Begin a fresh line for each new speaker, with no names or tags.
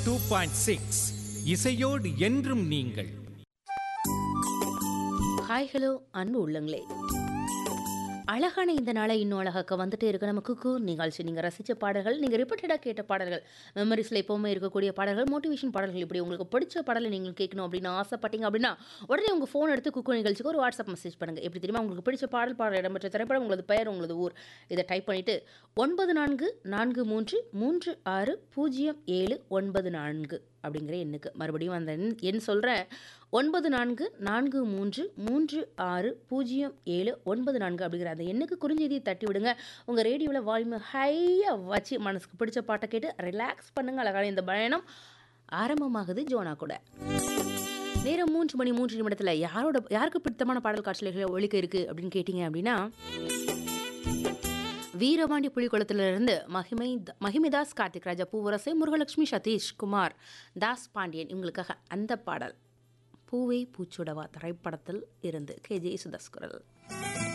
two point six இசையோடு என்றும் நீங்கள்
ஹாய் ஹலோ அன்பு உள்ளங்களே அழகான இந்த நாளை இன்னும் அழகாக்க வந்துட்டே இருக்கு நம்ம குக்கு நிகழ்ச்சி நீங்கள் ரசித்த பாடல்கள் நீங்கள் ரிப்பீட்டடாக கேட்ட பாடல்கள் மெமரிஸில் எப்போவுமே இருக்கக்கூடிய பாடல்கள் மோட்டிவேஷன் பாடல்கள் இப்படி உங்களுக்கு பிடிச்ச பாடலை நீங்கள் கேட்கணும் அப்படின்னு ஆசைப்பட்டீங்க அப்படின்னா உடனே உங்கள் ஃபோன் எடுத்து குக்கு நிகழ்ச்சிக்கு ஒரு வாட்ஸ்அப் மெசேஜ் பண்ணுங்கள் எப்படி தெரியுமா உங்களுக்கு பிடிச்ச பாடல் பாடல் இடம்பெற்ற திரைப்படம் உங்களது பெயர் உங்களது ஊர் இதை டைப் பண்ணிவிட்டு ஒன்பது நான்கு நான்கு மூன்று மூன்று ஆறு பூஜ்ஜியம் ஏழு ஒன்பது நான்கு அப்படிங்கிற எண்ணுக்கு மறுபடியும் அந்த எண் எண் சொல்கிறேன் ஒன்பது நான்கு நான்கு மூன்று மூன்று ஆறு பூஜ்ஜியம் ஏழு ஒன்பது நான்கு அப்படிங்கிற அந்த எண்ணுக்கு குறிஞ்செய்தியை தட்டி விடுங்க உங்கள் ரேடியோவில் வால்யூம் ஹையாக வச்சு மனசுக்கு பிடிச்ச பாட்டை கேட்டு ரிலாக்ஸ் பண்ணுங்க அழகான இந்த பயணம் ஆரம்பமாகுது ஜோனா கூட நேரம் மூன்று மணி மூன்று நிமிடத்தில் யாரோட யாருக்கு பிடித்தமான பாடல் காட்சிகளை ஒழிக்க இருக்குது அப்படின்னு கேட்டிங்க அப்படின்னா வீரபாண்டி புலிக்குளத்திலிருந்து மகிமை மகிமிதாஸ் கார்த்திக் ராஜா பூவரசை முருகலட்சுமி சதீஷ் குமார் தாஸ் பாண்டியன் இவங்களுக்காக அந்த பாடல் பூவை பூச்சுடவா திரைப்படத்தில் இருந்து கே ஜே சுதாஸ் குரல்